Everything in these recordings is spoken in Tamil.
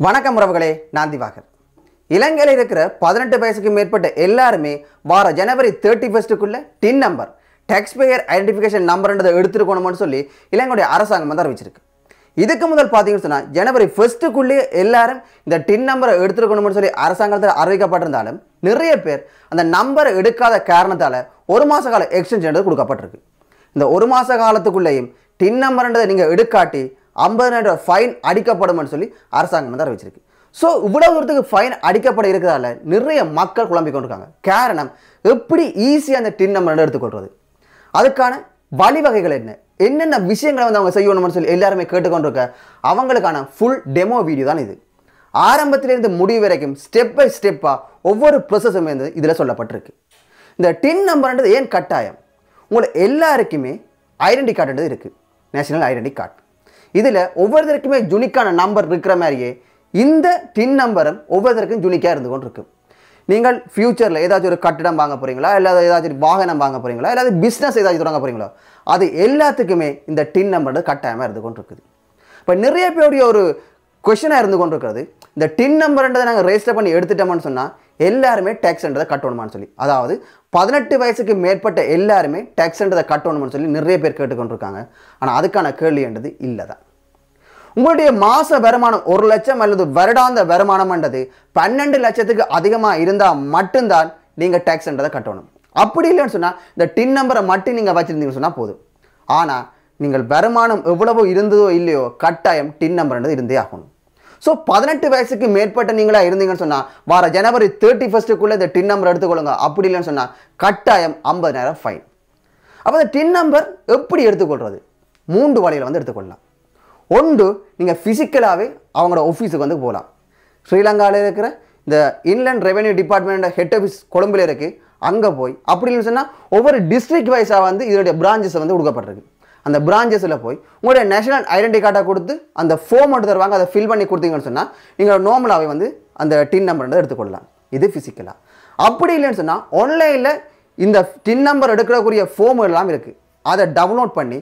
வணக்கம் உறவுகளே நான் திவாகர் இலங்கையில் இருக்கிற பதினெட்டு வயசுக்கு மேற்பட்ட எல்லாருமே வார ஜனவரி தேர்ட்டி ஃபர்ஸ்ட்டுக்குள்ள TIN number tax payer identification நம்பர்ன்றதை எடுத்துருக்கணும்னு சொல்லி இலங்கையுடைய அரசாங்கம் வந்து அறிவிச்சிருக்கு இதுக்கு முதல் பார்த்தீங்கன்னு சொன்னால் ஜனவரி ஃபர்ஸ்ட்டுக்குள்ளேயே எல்லாரும் இந்த டின் நம்பரை எடுத்துருக்கணும்னு சொல்லி அரசாங்கத்தில் அறிவிக்கப்பட்டிருந்தாலும் நிறைய பேர் அந்த நம்பரை எடுக்காத காரணத்தால் ஒரு மாத கால எக்ஸ்டென்ஷன் கொடுக்கப்பட்டிருக்கு இந்த ஒரு மாத காலத்துக்குள்ளேயும் டின் நம்பர்ன்றதை நீங்கள் எடுக்காட்டி ஐம்பதாயிரம் ரூபாய் ஃபைன் அடிக்கப்படும்னு சொல்லி அரசாங்கம் வந்து அறிவிச்சிருக்கு ஸோ இவ்வளவு தூரத்துக்கு ஃபைன் அடிக்கப்பட இருக்கிறதால நிறைய மக்கள் குழம்பிக் கொண்டிருக்காங்க காரணம் எப்படி ஈஸியாக அந்த டின் நம்பர் எடுத்துக்கொள்வது அதுக்கான வழிவகைகள் என்ன என்னென்ன விஷயங்களை வந்து அவங்க செய்யணும்னு சொல்லி எல்லாருமே கேட்டுக்கொண்டிருக்க அவங்களுக்கான ஃபுல் டெமோ வீடியோ தான் இது ஆரம்பத்திலிருந்து முடிவு வரைக்கும் ஸ்டெப் பை ஸ்டெப்பாக ஒவ்வொரு ப்ரொசஸும் வந்து இதில் சொல்லப்பட்டிருக்கு இந்த டின் நம்பர்ன்றது ஏன் கட்டாயம் உங்களை எல்லாருக்குமே ஐடென்டி கார்டுன்றது இருக்குது நேஷனல் ஐடென்டி கார்டு இதில் ஒவ்வொருத்தருக்குமே யுனிக்கான நம்பர் இருக்கிற மாதிரியே இந்த டின் நம்பரும் ஒவ்வொருத்தருக்கும் யுனிக்காக இருந்து கொண்டு இருக்கு நீங்கள் ஃப்யூச்சரில் ஏதாச்சும் ஒரு கட்டிடம் வாங்க போகிறீங்களா இல்லை ஏதாச்சும் ஒரு வாகனம் வாங்க போகிறீங்களா இல்லை பிஸ்னஸ் ஏதாச்சும் தொடங்க போகிறீங்களா அது எல்லாத்துக்குமே இந்த டின் நம்பர் கட்டாயமாக இருந்து கொண்டு இருக்குது இப்போ நிறைய பேருடைய ஒரு கொஷனாக இருந்து கொண்டு இருக்கிறது இந்த டின் நம்பர்ன்றதை நாங்கள் ரெஜிஸ்டர் பண்ணி எடுத்துட்டோம்னு சொன்னால் எல்லாருமே டேக்ஸ்ன்றதை கட்டணுமான்னு சொல்லி அதாவது பதினெட்டு வயசுக்கு மேற்பட்ட எல்லாருமே டேக்ஸ்ன்றதை கட்டணும்னு சொல்லி நிறைய பேர் கேட்டுக்கொண்டிருக்காங்க ஆனால் அதுக்கான கேள்வின்றது இல்லை தான் உங்களுடைய மாச வருமானம் ஒரு லட்சம் அல்லது வருடாந்த வருமானம்ன்றது பன்னெண்டு லட்சத்துக்கு அதிகமாக இருந்தால் மட்டும்தான் நீங்கள் டேக்ஸ்ன்றதை கட்டணும் அப்படி இல்லைன்னு சொன்னால் இந்த டின் நம்பரை மட்டும் நீங்கள் வச்சுருந்தீங்கன்னு சொன்னால் போதும் ஆனால் நீங்கள் வருமானம் எவ்வளவோ இருந்ததோ இல்லையோ கட்டாயம் டின் நம்பர்ன்றது இருந்தே ஆகணும் ஸோ பதினெட்டு வயசுக்கு மேற்பட்ட நீங்களா இருந்தீங்கன்னு சொன்னால் வார ஜனவரி தேர்ட்டி ஃபஸ்ட்டுக்குள்ளே இந்த டின் நம்பர் எடுத்துக்கொள்ளுங்க அப்படி இல்லைன்னு சொன்னால் கட்டாயம் ஐம்பதாயிரம் ஃபைன் அப்போ இந்த டின் நம்பர் எப்படி எடுத்துக்கொள்வது மூன்று வழியில் வந்து எடுத்துக்கொள்ளலாம் ஒன்று நீங்கள் ஃபிசிக்கலாகவே அவங்களோட ஆஃபீஸுக்கு வந்து போகலாம் ஸ்ரீலங்காவில் இருக்கிற இந்த inland revenue department head office கொழும்புல இருக்குது அங்கே போய் அப்படி இல்லைன்னு சொன்னால் ஒவ்வொரு டிஸ்ட்ரிக்ட் வைஸாக வந்து இதோடைய பிரான்ச்சஸ் வந்து கொடுக்கப்பட்டிருக்கு அந்த பிரான்ச்சஸில் போய் உங்களுடைய நேஷனல் ஐடென்டி கார்டை கொடுத்து அந்த ஃபோம் எடுத்து தருவாங்க அதை ஃபில் பண்ணி கொடுத்தீங்கன்னு சொன்னால் நீங்கள் நார்மலாகவே வந்து அந்த டின் நம்பர் எடுத்துக்கொள்ளலாம் இது ஃபிசிக்கலாக அப்படி இல்லைன்னு சொன்னால் ஆன்லைனில் இந்த டின் நம்பர் எடுக்கக்கூடிய ஃபோம் எல்லாம் இருக்குது அதை டவுன்லோட் பண்ணி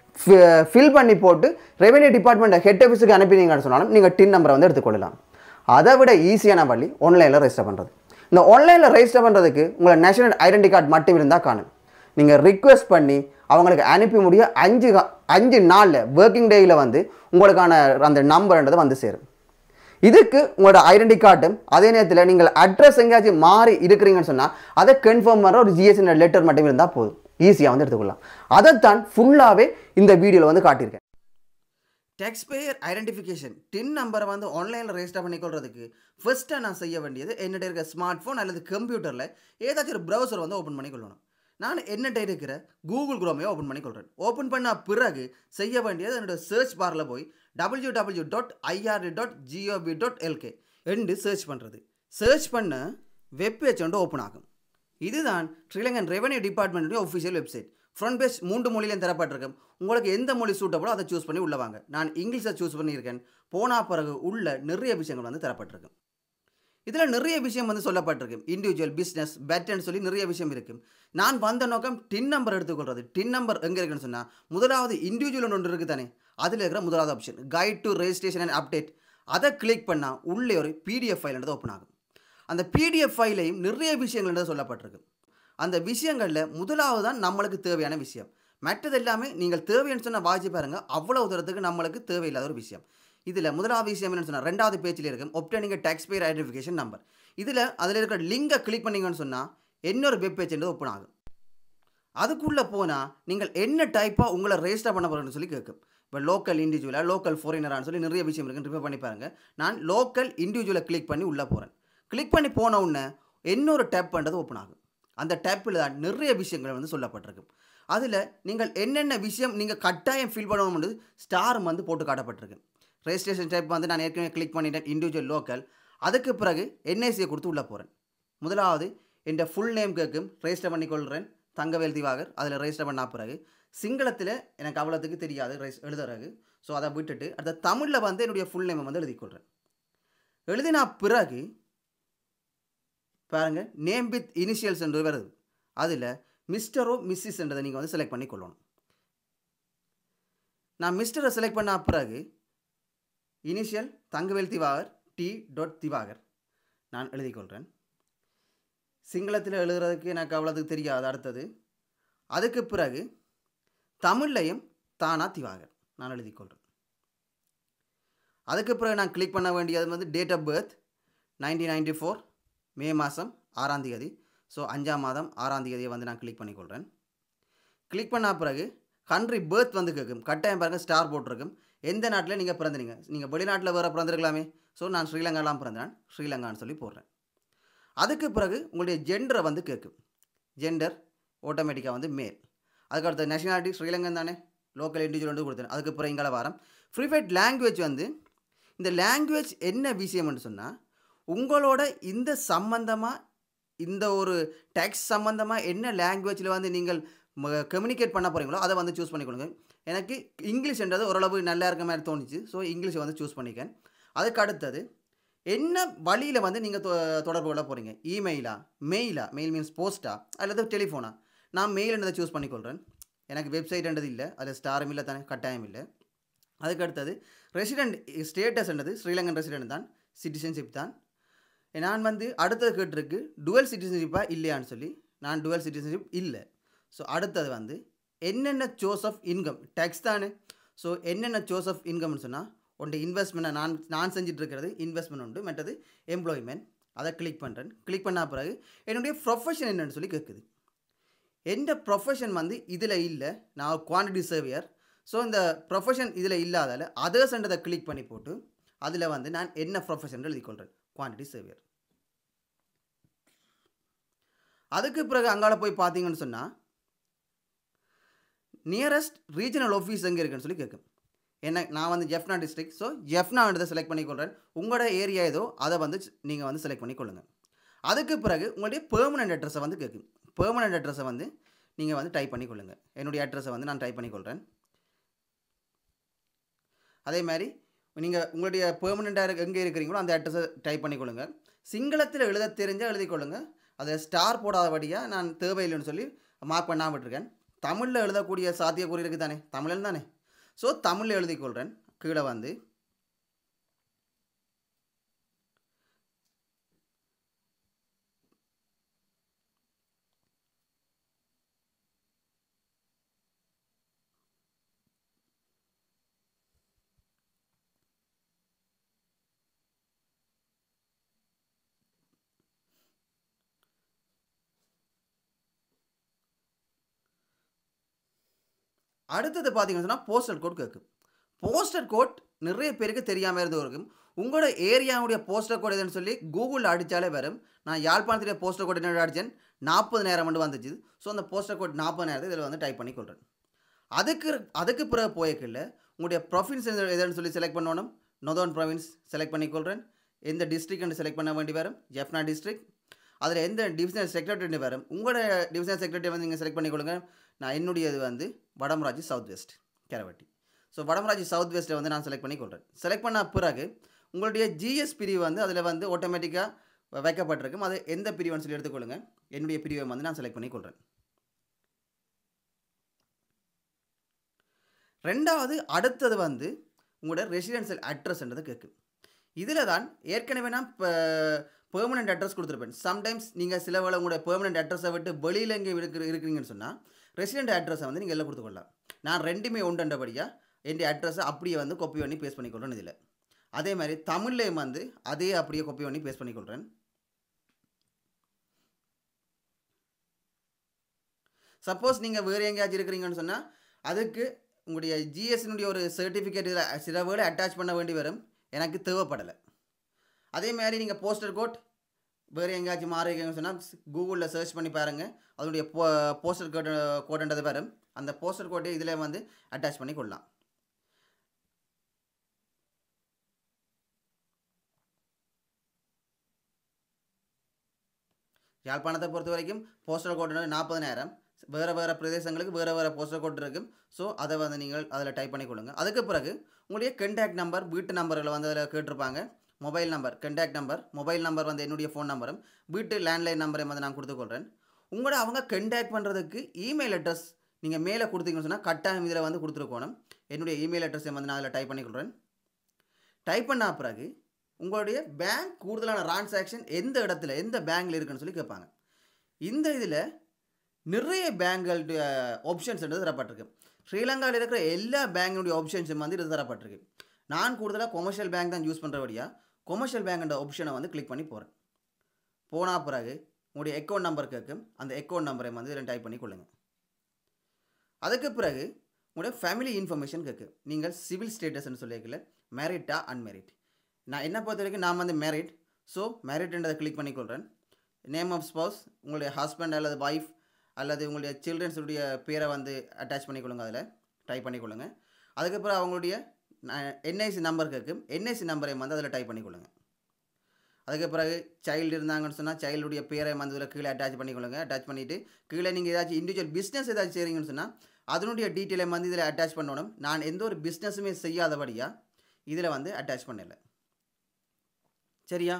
ஃபில் பண்ணி போட்டு ரெவென்யூ டிபார்ட்மெண்ட் ஹெட் ஆஃபீஸுக்கு அனுப்பினீங்கன்னு சொன்னாலும் நீங்கள் டின் நம்பரை வந்து எடுத்துக்கொள்ளலாம் அதை விட ஈஸியான வழி ஆன்லைனில் ரெஜிஸ்டர் பண்ணுறது இந்த ஆன்லைனில் ரெஜிஸ்டர் பண்ணுறதுக்கு உங்களை நேஷனல் ஐடென்டி கார்டு மட்டும் இருந்தால் காணும் நீங்கள் ரிக்வெஸ்ட் பண்ணி அவங்களுக்கு அனுப்பி முடிய அஞ்சு கா- அஞ்சு நாளில் ஒர்க்கிங் டேயில் வந்து உங்களுக்கான அந்த நம்பர்ன்றது வந்து சேரும் இதுக்கு உங்களோட ஐடென்டி கார்டும் அதே நேரத்தில் நீங்கள் அட்ரஸ் எங்கேயாச்சும் மாறி இருக்கிறீங்கன்னு சொன்னால் அதை கன்ஃபார்ம் பண்ணுற ஒரு ஜிஎஸ்டி லெட்டர் மட்டும் இருந்தால் போதும் ஈஸியாக வந்து எடுத்துக்கொள்ளலாம் அதைத்தான் ஃபுல்லாகவே இந்த வீடியோவில் வந்து காட்டியிருக்கேன் டேக்ஸ் பேயர் ஐடென்டிஃபிகேஷன் டின் நம்பரை வந்து ஆன்லைனில் ரெஜிஸ்டர் பண்ணிக்கொள்றதுக்கு ஃபர்ஸ்ட்டாக நான் செய்ய வேண்டியது என்னிட்ட இருக்கிற ஸ்மார்ட் ஃபோன் அல்லது கம்ப்யூட்டரில் ஏதாச்சும் ஒரு ப்ரௌசர் வந்து ஓப்பன் பண்ணிக்கொள்ளணும் நான் என்னட்ட இருக்கிற கூகுள் குரோமையை ஓப்பன் பண்ணிக்கொள்கிறேன் ஓப்பன் பண்ண பிறகு செய்ய வேண்டியது என்னோட சர்ச் பாரில் போய் W W dot IRD dot GOV dot LK என்று சர்ச் பண்ணுறது சர்ச் பண்ண வெப் பேஜ் வந்து ஓப்பன் ஆகும் இதுதான் ஸ்ரீலங்கன் ரெவென்யூ டிபார்ட்மெண்ட்டுடைய ஒஃபிஷியல் வெப்சைட் ஃப்ரண்ட் பேஜ் மூன்று மொழியிலையும் தரப்பட்டிருக்கும் உங்களுக்கு எந்த மொழி சூட்டபுளோ அதை சூஸ் பண்ணி உள்ள வாங்க நான் இங்கிலீஷை சூஸ் பண்ணியிருக்கேன் போனா பிறகு உள்ள நிறைய விஷயங்கள் வந்து தரப்பட்டிருக்கு இதில் நிறைய விஷயம் வந்து சொல்லப்பட்டிருக்கு இண்டிவிஜுவல் பிஸ்னஸ் பெட்னு சொல்லி நிறைய விஷயம் இருக்குது நான் வந்த நோக்கம் டின் நம்பர் எடுத்துக்கொள்றது டின் நம்பர் எங்கே இருக்குன்னு சொன்னால் முதலாவது இண்டிவிஜுவல் ஒன்று இருக்குது தானே அதில் இருக்கிற முதலாவது option guide to registration and update அதை கிளிக் பண்ணால் உள்ளே ஒரு பிடிஎஃப் ஃபைல்ன்றது ஓப்பன் ஆகும் அந்த பிடிஎஃப் ஃபைலையும் நிறைய விஷயங்கள்ன்றது சொல்லப்பட்டிருக்கு அந்த விஷயங்களில் முதலாவது தான் நம்மளுக்கு தேவையான விஷயம் மற்றது எல்லாமே நீங்கள் தேவைன்னு சொன்ன வாசி பாருங்கள் அவ்வளவு தூரத்துக்கு நம்மளுக்கு தேவையில்லாத ஒரு விஷயம் இதில் முதலாவது விஷயம் என்னன்னு சொன்னால் ரெண்டாவது பேஜில் இருக்கும் obtaining tax payer identification number இதில் அதில் இருக்கிற லிங்கை கிளிக் பண்ணீங்கன்னு சொன்னால் இன்னொரு வெப் பேஜ் ஓப்பன் ஆகும் அதுக்குள்ளே போனால் நீங்கள் என்ன டைப்பாக உங்களை ரெஜிஸ்டர் பண்ண போகிறேன்னு சொல்லி கேட்கும் இப்போ லோக்கல் இண்டிவிஜுவலாக லோக்கல் ஃபாரினரான்னு சொல்லி நிறைய விஷயம் இருக்குன்னு ரிப்பேர் பண்ணி பாருங்கள் நான் லோக்கல் இண்டிவிஜுவலை கிளிக் பண்ணி உள்ளே போகிறேன் கிளிக் பண்ணி போன உடனே இன்னொரு டேப் பண்ணுறது ஓப்பன் ஆகும் அந்த டேப்பில் தான் நிறைய விஷயங்கள் வந்து சொல்லப்பட்டிருக்கு அதில் நீங்கள் என்னென்ன விஷயம் நீங்கள் கட்டாயம் ஃபில் பண்ணணும்னு ஸ்டார் வந்து போட்டு காட்டப்பட்டிருக்கு ரெஜிஸ்ட்ரேஷன் டைப் வந்து நான் ஏற்கனவே கிளிக் பண்ணிட்டேன் இண்டிவிஜுவல் லோக்கல் அதுக்கு பிறகு என்ஐசியை கொடுத்து உள்ளே போகிறேன் முதலாவது என் ஃபுல் நேம் கேட்கும் ரெஜிஸ்டர் பண்ணிக்கொள்கிறேன் தங்கவேல் திவாகர் அதில் ரெஜிஸ்டர் பண்ண பிறகு சிங்களத்தில் எனக்கு அவ்வளோத்துக்கு தெரியாது ரெஜ் எழுதுறது ஸோ அதை விட்டுட்டு அடுத்த தமிழில் வந்து என்னுடைய ஃபுல் நேமை வந்து எழுதிக்கொள்கிறேன் எழுதினா பிறகு பாருங்க நேம் வித் இனிஷியல்ஸ் என்று வருது அதில் மிஸ்டரோ மிஸ்ஸஸ் என்றதை நீங்கள் வந்து செலக்ட் பண்ணி கொள்ளணும் நான் மிஸ்டரை செலக்ட் பண்ண பிறகு initial Thangavel Diwakar T dot Diwakar நான் எழுதிக்கொள்கிறேன் சிங்களத்தில் எழுதுறதுக்கு எனக்கு அவ்வளோதுக்கு தெரியாது அடுத்தது அதுக்கு பிறகு தமிழ்லையும் தானா திவாகர் நான் எழுதிக்கொள்கிறேன் அதுக்கு பிறகு நான் கிளிக் பண்ண வேண்டியது வந்து date of birth nineteen ninety four மே மாதம் ஆறாம் தேதி ஸோ அஞ்சாம் மாதம் ஆறாம் தேதியை வந்து நான் கிளிக் பண்ணிக்கொள்கிறேன் கிளிக் பண்ண பிறகு கண்ட்ரி பேர்த் வந்து கேட்கும் கட்டாயம் பாருங்கள் ஸ்டார் போட்டிருக்கும் எந்த நாட்டில் நீங்கள் பிறந்தீங்க நீங்கள் வெளிநாட்டில் வேறு பிறந்திருக்கலாமே ஸோ நான் ஸ்ரீலங்காலாம் பிறந்தேன் ஸ்ரீலங்கான்னு சொல்லி போடுறேன் அதுக்கு பிறகு உங்களுடைய ஜெண்டரை வந்து கேட்கும் ஜெண்டர் ஆட்டோமேட்டிக்காக வந்து மேல் அதுக்கு அடுத்த நேஷனாலிட்டி ஸ்ரீலங்கன் தானே லோக்கல் இண்டிவிஜுவல் வந்து கொடுத்தேன் அதுக்கு பிறகு இங்கே வாரம் ப்ரீஃபைட் லாங்குவேஜ் வந்து இந்த லாங்குவேஜ் என்ன விஷயம்னு சொன்னால் உங்களோட இந்த சம்பந்தமாக இந்த ஒரு டெக்ஸ்ட் சம்மந்தமாக என்ன லாங்குவேஜில் வந்து நீங்கள் கம்யூனிகேட் பண்ண போகிறீங்களோ அதை வந்து சூஸ் பண்ணிக்கொள்ளுங்க எனக்கு இங்கிலீஷ்ன்றது ஓரளவு நல்லா இருக்க மாதிரி தோணுச்சு ஸோ இங்கிலீஷை வந்து சூஸ் பண்ணிக்கேன் அதுக்கு அடுத்தது என்ன வழியில் வந்து நீங்கள் தொடர்பு கொள்ள போகிறீங்க இமெயிலா மெயிலா மெயில் மீன்ஸ் போஸ்ட்டா அல்லது டெலிஃபோனா நான் மெயில்ன்றதை சூஸ் பண்ணிக்கொள்கிறேன் எனக்கு வெப்சைட்ன்றது இல்லை அதில் ஸ்டாரும் இல்லை தானே கட்டாயம் இல்லை அதுக்கு அடுத்தது ரெசிடென்ட் ஸ்டேட்டஸ்ன்றது ஸ்ரீலங்கன் ரெசிடென்ட் தான் சிட்டிசன்ஷிப் தான் நான் வந்து அடுத்தது கேட்டிருக்கு டுவல் சிட்டிசன்ஷிப்பாக இல்லையான்னு சொல்லி நான் டுவல் சிட்டிசன்ஷிப் இல்லை ஸோ அடுத்தது வந்து என்னென்ன சோர்ஸ் ஆஃப் இன்கம் டேக்ஸ் தானே ஸோ என்னென்ன சோர்ஸ் ஆஃப் இன்கம்னு சொன்னால் ஒன்று இன்வெஸ்ட்மெண்ட்டை நான் நான் செஞ்சுட்டு இருக்கிறது இன்வெஸ்ட்மெண்ட் உண்டு மற்றது எம்ப்ளாய்மெண்ட் அதை கிளிக் பண்ணுறேன் கிளிக் பண்ண பிறகு என்னுடைய ப்ரொஃபஷன் என்னன்னு சொல்லி கேட்குது எந்த ப்ரொஃபஷன் வந்து இதில் இல்லை நான் குவான்டிட்டி சர்வியர் ஸோ இந்த ப்ரொஃபஷன் இதில் இல்லாதால அதர்ஸ்ன்றதை கிளிக் பண்ணி போட்டு அதில் வந்து நான் என்ன ப்ரொஃபஷன் எழுதிக்கொள்கிறேன் குவான்டிட்டி சர்வியர் அதுக்கு பிறகு அங்கால போய் பார்த்தீங்கன்னு சொன்னால் நியரஸ்ட் ரீஜனல் ஆஃபீஸ் எங்கே இருக்குன்னு சொல்லி கேட்கும் என்ன நான் வந்து ஜெஃப்னா டிஸ்ட்ரிக்ட் ஸோ ஜெஃப்னான்றதை செலக்ட் பண்ணிக்கொள்கிறேன் உங்களோட ஏரியா ஏதோ அதை வந்து நீங்கள் வந்து செலக்ட் பண்ணிக்கொள்ளுங்கள் அதுக்கு பிறகு உங்களுடைய பெர்மனண்ட் அட்ரஸை வந்து கேட்கும் பெர்மனண்ட் அட்ரஸை வந்து நீங்கள் வந்து டைப் பண்ணிக்கொள்ளுங்கள் என்னுடைய அட்ரஸை வந்து நான் டைப் பண்ணிக்கொள்கிறேன் அதே மாதிரி நீங்கள் உங்களுடைய பெர்மனெண்ட்டாக எங்கே இருக்கிறீங்களோ அந்த அட்ரஸை டைப் பண்ணிக்கொள்ளுங்க சிங்களத்தில் எழுத தெரிஞ்சால் எழுதிக்கொள்ளுங்க அதை ஸ்டார் போடாதபடியாக நான் தேவையில்லைன்னு சொல்லி மார்க் பண்ணாமல் விட்டுருக்கேன் தமிழில் எழுதக்கூடிய சாத்தியக்கூறு இருக்குது தானே தமிழன் தானே ஸோ தமிழில் எழுதிக்கொள்கிறேன் கீழே வந்து அடுத்தது பார்த்தீங்கன்னு சொன்னால் போஸ்டல் கோட் கேட்கும் போஸ்டல் கோட் நிறைய பேருக்கு தெரியாமல் இருந்து இருக்கும் உங்களோட ஏரியாவுடைய போஸ்டல் கோட் எதுன்னு சொல்லி கூகுளில் அடித்தாலே வரும் நான் யாழ்ப்பாணத்துடைய போஸ்டல் கோட் என்ன அடித்தேன் நாற்பது நேரம் வந்து வந்துச்சு ஸோ அந்த போஸ்டல் கோட் நாற்பது நேரத்தை இதில் வந்து டைப் பண்ணி கொள்கிறேன் அதுக்கு அதுக்கு பிறகு போயக்கில்ல உங்களுடைய ப்ரொஃபின்ஸ் எதுன்னு சொல்லி செலக்ட் பண்ணணும் நொதர்ன் ப்ரொவின்ஸ் செலக்ட் பண்ணிக்கொள்கிறேன் எந்த டிஸ்ட்ரிக்ட்னு செலக்ட் பண்ண வேண்டி வரும் ஜெஃப்னா டிஸ்ட்ரிக்ட் அதில் எந்த டிவிஷனல் செக்ரட்டரி வரும் உங்களோட டிவிஷனல் செக்ரட்டரி வந்து நீங்கள் செலக்ட் பண்ணிக்கொள்ளுங்க நான் என்னுடையது வந்து Vadamarachchi south west Karaveddy so Vadamarachchi south வெஸ்ட்டை வந்து நான் செலக்ட் பண்ணி கொள்கிறேன் செலக்ட் பண்ண பிறகு உங்களுடைய ஜிஎஸ் பிரிவு வந்து அதில் வந்து ஆட்டோமேட்டிக்காக வைக்கப்பட்டிருக்கும் அது எந்த பிரிவுன்னு சொல்லி எடுத்துக்கொள்ளுங்க என்னுடைய பிரிவை வந்து நான் செலக்ட் பண்ணி கொள்கிறேன் ரெண்டாவது அடுத்தது வந்து உங்களோட ரெசிடென்சியல் அட்ரஸ்ன்றதை கேட்கும் இதில் தான் ஏற்கனவே நான் இப்போ பெர்மனெண்ட் அட்ரஸ் கொடுத்துருப்பேன் சம்டைம்ஸ் நீங்கள் சில வேளை உங்களோட பெர்மனெண்ட் அட்ரஸை விட்டு வெளியில் எங்கே இருக்கிற இருக்கிறீங்கன்னு சொன்னால் ரெசிடென்ட் அட்ரஸை வந்து நீங்கள் எல்லாம் கொடுத்துக்கொள்ளலாம் நான் ரெண்டுமே உண்டுன்றபடியாக என் அட்ரஸை அப்படியே வந்து காப்பி பண்ணி பேஸ்ட் பண்ணிக்கொள்கிறேன் இதில் அதே மாதிரி தமிழ்லேயும் வந்து அதே அப்படியே காப்பி பண்ணி பேஸ்ட் பண்ணிக்கொள்கிறேன் சப்போஸ் நீங்கள் வேறு எங்கேயாச்சும் இருக்கிறீங்கன்னு சொன்னால் அதுக்கு உங்களுடைய ஜிஎஸ்னுடைய ஒரு சர்டிஃபிகேட் இதில் சில வேர்டு அட்டாச் பண்ண வேண்டி வரும் எனக்கு தேவைப்படலை அதே மாதிரி நீங்கள் போஸ்டர் கோட் வேறு எங்கேயாச்சும் மாறிக்கங்கன்னு சொன்னால் கூகுளில் சர்ச் பண்ணி பாருங்கள் அதனுடைய போ போஸ்டர் கோட் கோடுன்றது வரும் அந்த போஸ்டர் கோட்டை இதில் வந்து அட்டாச் பண்ணி கொள்ளலாம் யாழ்ப்பாணத்தை பொறுத்த வரைக்கும் போஸ்டல் கோட் நாற்பதனாயிரம் வேறு வேறு பிரதேசங்களுக்கு வேறு வேறு போஸ்டல் கோட் இருக்கும் ஸோ அதை வந்து நீங்கள் அதில் டைப் பண்ணிக்கொள்ளுங்க அதுக்கு பிறகு உங்களுடைய கண்டாக்ட் நம்பர் வீட்டு நம்பர்களை வந்து அதில் கேட்டிருப்பாங்க mobile number contact number mobile number வந்து என்னுடைய ஃபோன் நம்பரும் வீட்டு லேண்ட்லைன் நம்பரையும் வந்து நான் கொடுத்துக்கொள்கிறேன் உங்களோட அவங்க கண்டாக்ட் பண்ணுறதுக்கு இமெயில் அட்ரஸ் நீங்கள் மேலே கொடுத்தீங்கன்னு சொன்னால் கட்டாயம் இதில் வந்து கொடுத்துருக்கணும் என்னுடைய இமெயில் அட்ரஸை வந்து நான் அதில் டைப் பண்ணிக்கொள்கிறேன் டைப் பண்ண பிறகு உங்களுடைய பேங்க் கூடுதலான டிரான்சாக்ஷன் எந்த இடத்துல எந்த பேங்க்ல இருக்குன்னு சொல்லி கேட்பாங்க இந்த இதில் நிறைய பேங்குடைய ஆப்ஷன்ஸ்ன்றது தரப்பட்டிருக்கு ஸ்ரீலங்காவில் இருக்கிற எல்லா பேங்கினுடைய ஆப்ஷன்ஸும் வந்து இது தரப்பட்டிருக்கு நான் கூடுதலாக கொமர்ஷியல் பேங்க் தான் யூஸ் பண்ணுறபடியாக கொமர்ஷியல் பேங்க்ன்ற ஆப்ஷனை வந்து கிளிக் பண்ணி போகிறேன் போனால் பிறகு உங்களுடைய அக்கௌண்ட் நம்பர் கேட்கும் அந்த அக்கௌண்ட் நம்பரை வந்து இதில் டைப் பண்ணி கொள்ளுங்கள் அதுக்கு பிறகு உங்களுடைய ஃபேமிலி இன்ஃபர்மேஷன் கேட்கு நீங்கள் சிவில் ஸ்டேட்டஸ்ன்னு சொல்லியிருக்கல மேரிட்டா அன்மேரிட் நான் என்ன பொறுத்த வரைக்கும் நான் வந்து மேரிட் ஸோ மேரிட்ன்றதை கிளிக் பண்ணிக்கொள்கிறேன் நேம் ஆஃப் ஸ்பௌஸ் உங்களுடைய ஹஸ்பண்ட் அல்லது ஒய்ஃப் அல்லது உங்களுடைய சில்ட்ரன்ஸுடைய பேரை வந்து அட்டாச் பண்ணிக்கொள்ளுங்க அதில் டைப் பண்ணிக்கொள்ளுங்க அதுக்கப்புறம் அவங்களுடைய என்ஐசி நம்பர் கேட்கும் என்ஐசி நம்பரை வந்து அதில் டைப் பண்ணிக்கொள்ளுங்க அதுக்கு பிறகு சைல்டு இருந்தாங்கன்னு சொன்னால் சைல்டுடைய பேரை வந்து இதில் கீழே அட்டாச் பண்ணிக்கொள்ளுங்க அட்டாச் பண்ணிவிட்டு கீழே நீங்கள் ஏதாச்சும் இண்டிவிஜுவல் பிஸ்னஸ் ஏதாச்சும் செய்கிறீங்கன்னு சொன்னால் அதனுடைய டீட்டெயிலை வந்து இதில் அட்டாச் பண்ணணும் நான் எந்த ஒரு பிஸ்னஸுமே செய்யாதபடியாக இதில் வந்து அட்டாச் பண்ணலை சரியா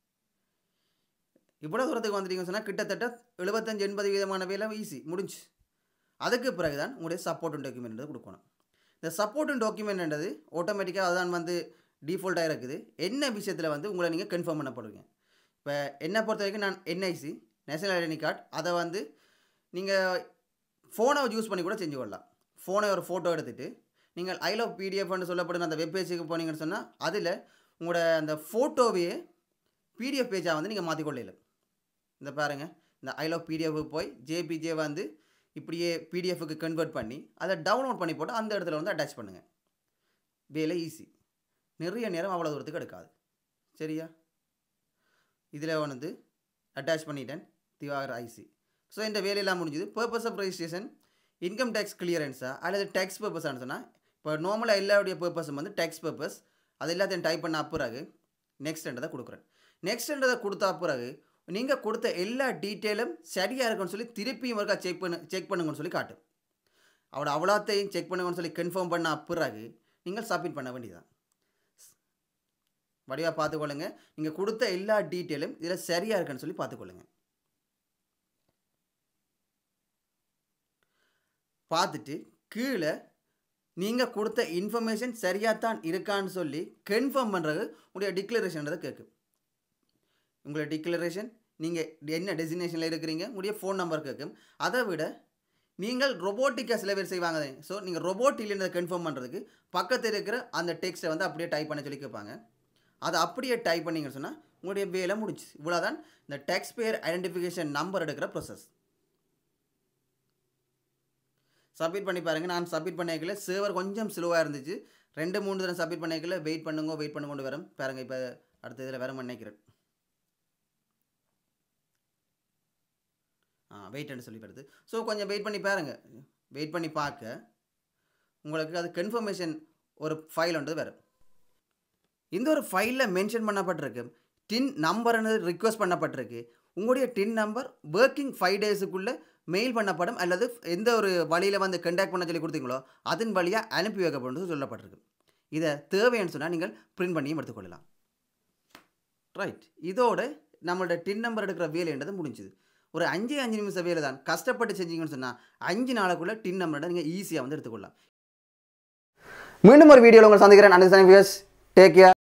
இவ்வளோ தூரத்துக்கு வந்துட்டீங்கன்னு சொன்னால் கிட்டத்தட்ட எழுபத்தஞ்சு எண்பது விதமான வேலை ஈஸி முடிஞ்சு அதுக்கு பிறகு தான் உங்களுடைய சப்போர்ட் டாக்குமெண்ட் கொடுக்கணும் இந்த சப்போர்ட் டாக்குமெண்ட்ன்றது ஆட்டோமேட்டிக்காக அதான் வந்து டிஃபால்ட்டாக இருக்குது என்ன விஷயத்தில் வந்து உங்களை நீங்கள் கன்ஃபார்ம் பண்ணப்படுவீங்க இப்போ என்னை பொறுத்த வரைக்கும் நான் என்ஐசி நேஷனல் ஐடென்டி கார்டு அதை வந்து நீங்கள் ஃபோனை யூஸ் பண்ணி கூட செஞ்சு கொள்ளலாம் ஃபோனை ஒரு ஃபோட்டோ எடுத்துகிட்டு நீங்கள் ஐ லவ் பிடிஎஃப்னு சொல்லப்படுற அந்த வெப்பேஜுக்கு போனீங்கன்னு சொன்னால் அதில் உங்களோட அந்த ஃபோட்டோவையே பிடிஎஃப் பேஜாக வந்து நீங்கள் மாற்றிக்கொள்ளல இந்த பாருங்கள் இந்த ஐ லவ் பிடிஎஃப் போய் ஜேபிஜே வந்து இப்படியே பிடிஎஃப்க்கு கன்வெர்ட் பண்ணி அதை டவுன்லோட் பண்ணி போட்டு அந்த இடத்துல வந்து அட்டாச் பண்ணுங்கள் வேலை ஈஸி நிறைய நேரம் அவ்வளோ தூரத்துக்கு எடுக்காது சரியா இதில் வந்து அட்டாச் பண்ணிட்டேன் திவாகர் ஐசி ஸோ இந்த வேலையெல்லாம் முடிஞ்சுது purpose of registration income tax கிளியரன்ஸா அல்லது டேக்ஸ் பர்பஸான்னு சொன்னால் இப்போ நார்மலாக எல்லாருடைய பர்பஸும் வந்து டேக்ஸ் பர்பஸ் அது எல்லாத்தையும் டைப் பண்ண பிறகு நெக்ஸ்ட்ன்றதை கொடுக்குறேன் நெக்ஸ்ட்ன்றதை கொடுத்தா பிறகு நீங்கள் கொடுத்த எல்லா டீட்டெயிலும் சரியாக இருக்குன்னு சொல்லி திருப்பியும் ஒருக்கா செக் பண்ணு செக் பண்ணுங்கன்னு சொல்லி காட்டும் அவட அவ்வளோத்தையும் செக் பண்ணுங்கன்னு சொல்லி கன்ஃபார்ம் பண்ண பிறகு நீங்கள் சப்மிட் பண்ண வேண்டியதான் வடிவாக பார்த்துக்கொள்ளுங்க நீங்கள் கொடுத்த எல்லா டீட்டெயிலும் இதில் சரியாக இருக்குன்னு சொல்லி பார்த்துக்கொள்ளுங்க பார்த்துட்டு கீழே நீங்கள் கொடுத்த இன்ஃபர்மேஷன் சரியாக தான் இருக்கான்னு சொல்லி கன்ஃபார்ம் பண்ணுறது உங்களுடைய டிக்ளரேஷன்றதை கேட்கும் உங்களுடைய டிக்ளரேஷன் நீங்கள் என்ன டெசினேஷனில் இருக்கிறீங்க உங்களுடைய ஃபோன் நம்பர் கேட்கும் அதை விட நீங்கள் ரொபோட்டிக்காக சில பேர் செய்வாங்க ஸோ நீங்கள் ரொபோட் இல்லைன்றதை கன்ஃபார்ம் பண்ணுறதுக்கு பக்கத்தில் இருக்கிற அந்த டெக்ஸ்ட்டை வந்து அப்படியே டைப் பண்ண சொல்லி கேட்பாங்க அதை அப்படியே டைப் பண்ணிங்கன்னு சொன்னால் உங்களுடைய வேலை முடிச்சு இவ்வளோதான் இந்த டேக்ஸ் பேர் ஐடென்டிஃபிகேஷன் நம்பர் எடுக்கிற ப்ரொசஸ் சப்மிட் பண்ணி பாருங்கள் நான் சப்மிட் பண்ணிக்கல சேவர் கொஞ்சம் ஸ்லோவாக இருந்துச்சு ரெண்டு மூணு தடவை சப்மிட் பண்ணிக்கல வெயிட் பண்ணுங்க வெயிட் பண்ண கொண்டு வரும் பாருங்கள் இப்போ அடுத்த இதில் வர நினைக்கிறேன் ஆ வெயிட்னு சொல்லி வருது ஸோ கொஞ்சம் வெயிட் பண்ணி பாருங்கள் வெயிட் பண்ணி பார்க்க உங்களுக்கு அது கன்ஃபர்மேஷன் ஒரு ஃபைல் ஒன்று வரும் இந்த ஒரு ஃபைலில் மென்ஷன் பண்ணப்பட்டிருக்கு டின் நம்பர்னு ரிக்வஸ்ட் பண்ணப்பட்டிருக்கு உங்களுடைய டின் நம்பர் ஒர்க்கிங் ஃபைவ் டேஸுக்குள்ளே மெயில் பண்ணப்படும் அல்லது எந்த ஒரு வழியில் வந்து கண்டாக்ட் பண்ண சொல்லி கொடுத்தீங்களோ அதன் வழியாக அனுப்பி வைக்கப்படும் சொல்லப்பட்டிருக்கு இதை தேவைன்னு சொன்னால் நீங்கள் பிரிண்ட் பண்ணியும் எடுத்துக்கொள்ளலாம் ரைட் இதோட நம்மளோட டின் நம்பர் எடுக்கிற வேலைன்றது முடிஞ்சுது ஒரு அஞ்சு அஞ்சு நிமிஷம் வேலை தான் கஷ்டப்பட்டு செஞ்சீங்கன்னு சொன்னால் அஞ்சு நாளுக்குள்ளே டின் நம்பரை நீங்கள் ஈஸியாக வந்து எடுத்துக்கொள்ளலாம் மீண்டும் ஒரு வீடியோவில் உங்களை சந்திக்கிறேன் அண்டர்ஸ்டாண்ட் வியர்ஸ் டேக் கேர்